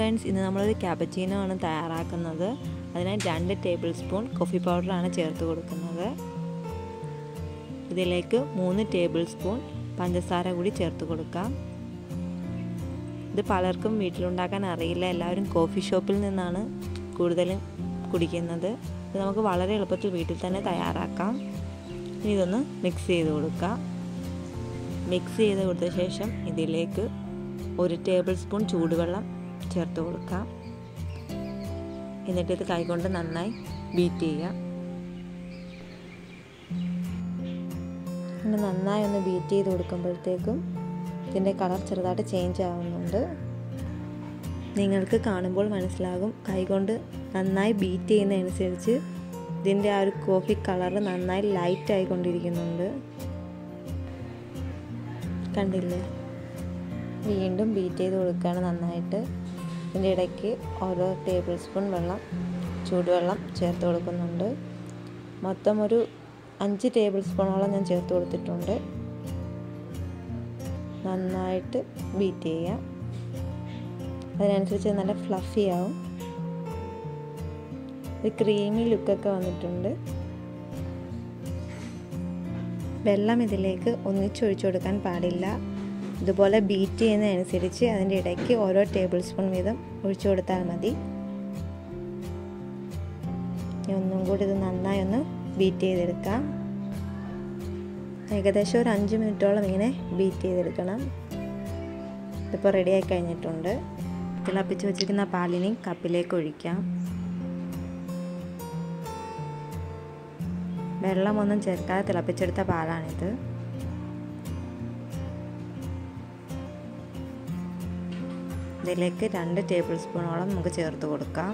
friends ഇന്ന് നമ്മളൊരു ക്യാപച്ചീനോ ആണ് തയ്യാറാക്കുന്നത് അതിനായി രണ്ട് ടേബിൾ സ്പൂൺ കോഫി പൗഡറാണ് ചേർത്ത് കൊടുക്കുന്നത് ഇതിലേക്ക് മൂന്ന് ടേബിൾ സ്പൂൺ പഞ്ചസാര കൂടി ചേർത്ത് കൊടുക്കാം ഇത് പലർക്കും വീട്ടിലുണ്ടാക്കാൻ അറിയില്ല എല്ലാവരും കോഫി ഷോപ്പിൽ നിന്നാണ് കൂടുതലും കുടിക്കുന്നത് ഇത് നമുക്ക് വളരെ എളുപ്പത്തിൽ വീട്ടിൽ തന്നെ തയ്യാറാക്കാം ഇനി ഇതൊന്ന് മിക്സ് ചെയ്ത് കൊടുക്കാം മിക്സ് ചെയ്ത് കൊടുത്ത ശേഷം ഇതിലേക്ക് ഒരു ടേബിൾ സ്പൂൺ ചൂടുവെള്ളം ചേർത്ത് കൊടുക്കാം എന്നിട്ട് ഇത് കൈകൊണ്ട് നന്നായി ബീറ്റ് ചെയ്യുക ഇങ്ങനെ നന്നായി ഒന്ന് ബീറ്റ് ചെയ്ത് കൊടുക്കുമ്പോഴത്തേക്കും ഇതിൻ്റെ കളർ ചെറുതായിട്ട് ചേഞ്ച് ആവുന്നുണ്ട് നിങ്ങൾക്ക് കാണുമ്പോൾ മനസ്സിലാകും കൈകൊണ്ട് നന്നായി ബീറ്റ് ചെയ്യുന്നതനുസരിച്ച് ഇതിൻ്റെ ആ ഒരു കോഫി കളർ നന്നായി ലൈറ്റ് ആയിക്കൊണ്ടിരിക്കുന്നുണ്ട് കണ്ടില്ലേ വീണ്ടും ബീറ്റ് ചെയ്ത് കൊടുക്കുകയാണ് നന്നായിട്ട് ഇതിൻ്റെ ഇടയ്ക്ക് ഓരോ ടേബിൾ സ്പൂൺ വെള്ളം ചൂടുവെള്ളം ചേർത്ത് കൊടുക്കുന്നുണ്ട് മൊത്തം ഒരു അഞ്ച് ടേബിൾ സ്പൂണോളം ഞാൻ ചേർത്ത് കൊടുത്തിട്ടുണ്ട് നന്നായിട്ട് ബീറ്റ് ചെയ്യാം അതിനനുസരിച്ച് നല്ല ഫ്ലഫി ആവും ഒരു ക്രീമി ലുക്കൊക്കെ വന്നിട്ടുണ്ട് വെള്ളം ഇതിലേക്ക് ഒന്നിച്ചൊഴിച്ചു കൊടുക്കാൻ പാടില്ല ഇതുപോലെ ബീറ്റ് ചെയ്യുന്നതനുസരിച്ച് അതിൻ്റെ ഇടയ്ക്ക് ഓരോ ടേബിൾ സ്പൂൺ വീതം ഒഴിച്ചു കൊടുത്താൽ മതി ഒന്നും കൂടി ഇത് നന്നായി ഒന്ന് ബീറ്റ് ചെയ്തെടുക്കാം ഏകദേശം ഒരു അഞ്ച് മിനിറ്റോളം ഇങ്ങനെ ബീറ്റ് ചെയ്തെടുക്കണം ഇതിപ്പോൾ റെഡിയായി കഴിഞ്ഞിട്ടുണ്ട് തിളപ്പിച്ച് വെച്ചിരിക്കുന്ന പാലിനെ കപ്പിലേക്ക് ഒഴിക്കാം വെള്ളമൊന്നും ചേർക്കാതെ തിളപ്പിച്ചെടുത്ത പാലാണിത് ഇതിലേക്ക് രണ്ട് ടേബിൾ സ്പൂണോളം നമുക്ക് ചേർത്ത് കൊടുക്കാം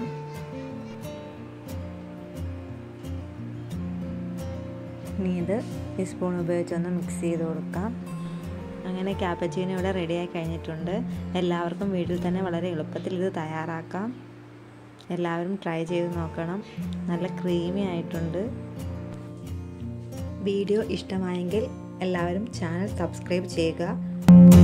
ഇനി ഇത് ഈ സ്പൂൺ ഉപയോഗിച്ചൊന്ന് മിക്സ് ചെയ്ത് കൊടുക്കാം അങ്ങനെ ക്യാപ്പച്ചീനോ ഇവിടെ റെഡിയായി കഴിഞ്ഞിട്ടുണ്ട് എല്ലാവർക്കും വീട്ടിൽ തന്നെ വളരെ എളുപ്പത്തിൽ ഇത് തയ്യാറാക്കാം എല്ലാവരും ട്രൈ ചെയ്ത് നോക്കണം നല്ല ക്രീമി ആയിട്ടുണ്ട് വീഡിയോ ഇഷ്ടമായെങ്കിൽ എല്ലാവരും ചാനൽ സബ്സ്ക്രൈബ് ചെയ്യുക